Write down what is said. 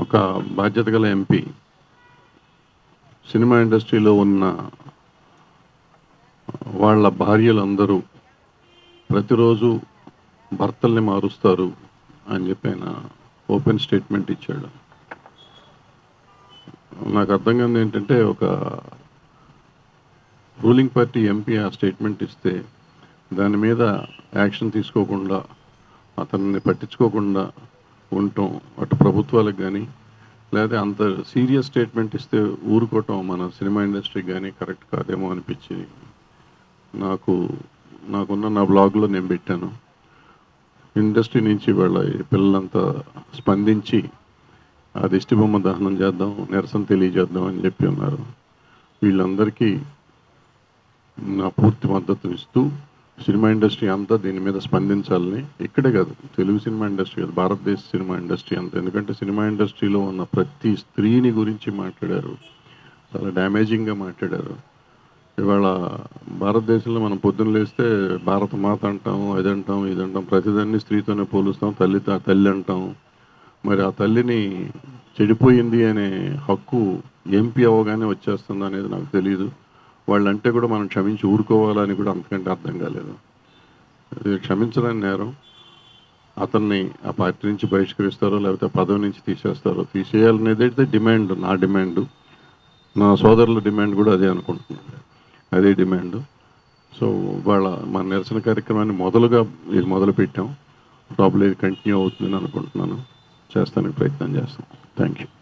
ఒక బాధ్యత గల ఎంపీ సినిమా ఇండస్ట్రీలో ఉన్న వాళ్ళ భార్యలందరూ ప్రతిరోజు భర్తల్ని మారుస్తారు అని చెప్పి ఆయన ఓపెన్ స్టేట్మెంట్ ఇచ్చాడు నాకు అర్థం కాదు ఏంటంటే ఒక రూలింగ్ పార్టీ ఎంపీ ఆ స్టేట్మెంట్ ఇస్తే దాని మీద యాక్షన్ తీసుకోకుండా అతన్ని పట్టించుకోకుండా ఉండటం అటు ప్రభుత్వాలకు కానీ లేదా అంత సీరియస్ స్టేట్మెంట్ ఇస్తే ఊరుకోవటం మన సినిమా ఇండస్ట్రీకి కానీ కరెక్ట్ కాదేమో అనిపించి నాకు నాకున్న నా బ్లాగ్లో నేను పెట్టాను ఇండస్ట్రీ నుంచి వాళ్ళ ఈ పిల్లలంతా స్పందించి ఆ దిష్టి బొమ్మ దహనం చేద్దాం నిరసన తెలియజేద్దాం అని చెప్పి ఉన్నారు వీళ్ళందరికీ నా పూర్తి మద్దతు ఇస్తూ సినిమా ఇండస్ట్రీ అంతా దీని మీద స్పందించాలని ఇక్కడే కాదు తెలుగు సినిమా ఇండస్ట్రీ కాదు భారతదేశ సినిమా ఇండస్ట్రీ అంతా ఎందుకంటే సినిమా ఇండస్ట్రీలో ఉన్న ప్రతి స్త్రీని గురించి మాట్లాడారు చాలా డ్యామేజింగ్గా మాట్లాడారు ఇవాళ భారతదేశంలో మనం పొద్దున్న లేస్తే భారత మాత అంటాం అది అంటాం ఇది అంటాం ప్రతిదాన్ని స్త్రీతోనే పోలుస్తాం తల్లి తల్లి అంటాం మరి ఆ తల్లిని చెడిపోయింది అనే హక్కు ఎంపీ అవ్వగానే వచ్చేస్తుంది అనేది నాకు తెలియదు వాళ్ళంటే కూడా మనం క్షమించి ఊరుకోవాలని కూడా అంతకంటే అర్థం కాలేదు అది క్షమించలేని నేరం అతన్ని ఆ పార్టీ నుంచి బహిష్కరిస్తారో లేకపోతే పదవి నుంచి తీసేస్తారో తీసేయాలనేది అయితే డిమాండ్ నా డిమాండ్ నా సోదరుల డిమాండ్ కూడా అదే అనుకుంటున్నాను అదే డిమాండ్ సో వాళ్ళ మన నిరసన కార్యక్రమాన్ని మొదలుగా ఇది మొదలు పెట్టాం ప్రాబ్లం ఇది కంటిన్యూ అవుతుందని అనుకుంటున్నాను చేస్తానికి ప్రయత్నం చేస్తాం థ్యాంక్ యూ